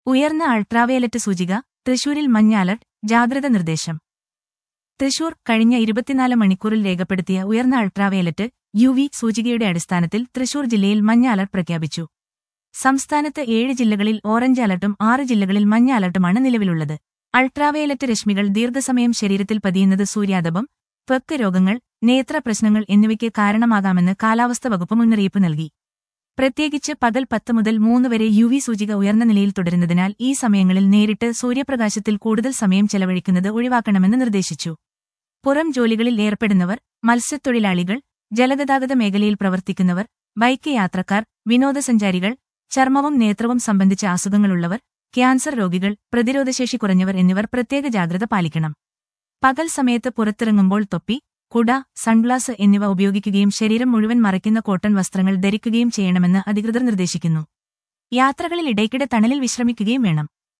ഉയർന്ന അൾട്രാവയലറ്റ് സൂചിക തൃശൂരിൽ മഞ്ഞ അലർട്ട് ജാഗ്രത നിർദ്ദേശം തൃശൂർ കഴിഞ്ഞ ഇരുപത്തിനാല് മണിക്കൂറിൽ രേഖപ്പെടുത്തിയ ഉയർന്ന അൾട്രാവയലറ്റ് യു വി സൂചികയുടെ അടിസ്ഥാനത്തിൽ തൃശൂർ ജില്ലയിൽ മഞ്ഞ അലർട്ട് പ്രഖ്യാപിച്ചു സംസ്ഥാനത്ത് ഏഴ് ജില്ലകളിൽ ഓറഞ്ച് അലർട്ടും ആറ് ജില്ലകളിൽ മഞ്ഞ അലർട്ടുമാണ് നിലവിലുള്ളത് അൾട്രാവയലറ്റ് രശ്മികൾ ദീർഘസമയം ശരീരത്തിൽ പതിയുന്നത് സൂര്യാതപം ത്വക്ക് രോഗങ്ങൾ നേത്ര പ്രശ്നങ്ങൾ എന്നിവയ്ക്ക് കാരണമാകാമെന്ന് കാലാവസ്ഥ വകുപ്പ് മുന്നറിയിപ്പ് നൽകി പ്രത്യേകിച്ച് പകൽ പത്ത് മുതൽ മൂന്ന് വരെ യു വി സൂചിക ഉയർന്ന നിലയിൽ തുടരുന്നതിനാൽ ഈ സമയങ്ങളിൽ നേരിട്ട് സൂര്യപ്രകാശത്തിൽ കൂടുതൽ സമയം ചെലവഴിക്കുന്നത് ഒഴിവാക്കണമെന്ന് നിർദ്ദേശിച്ചു പുറം ജോലികളിൽ ഏർപ്പെടുന്നവർ മത്സ്യത്തൊഴിലാളികൾ ജലഗതാഗത മേഖലയിൽ പ്രവർത്തിക്കുന്നവർ ബൈക്ക് യാത്രക്കാർ വിനോദസഞ്ചാരികൾ ചർമ്മവും നേത്രവും സംബന്ധിച്ച അസുഖങ്ങളുള്ളവർ ക്യാൻസർ രോഗികൾ പ്രതിരോധശേഷി കുറഞ്ഞവർ എന്നിവർ പ്രത്യേക ജാഗ്രത പാലിക്കണം പകൽ സമയത്ത് പുറത്തിറങ്ങുമ്പോൾ തൊപ്പി കുട സൺഗ്ലാസ് എന്നിവ ഉപയോഗിക്കുകയും ശരീരം മുഴുവൻ മറയ്ക്കുന്ന കോട്ടൺ വസ്ത്രങ്ങൾ ധരിക്കുകയും ചെയ്യണമെന്ന് അധികൃതർ നിർദ്ദേശിക്കുന്നു യാത്രകളിൽ ഇടയ്ക്കിടെ തണലിൽ വിശ്രമിക്കുകയും വേണം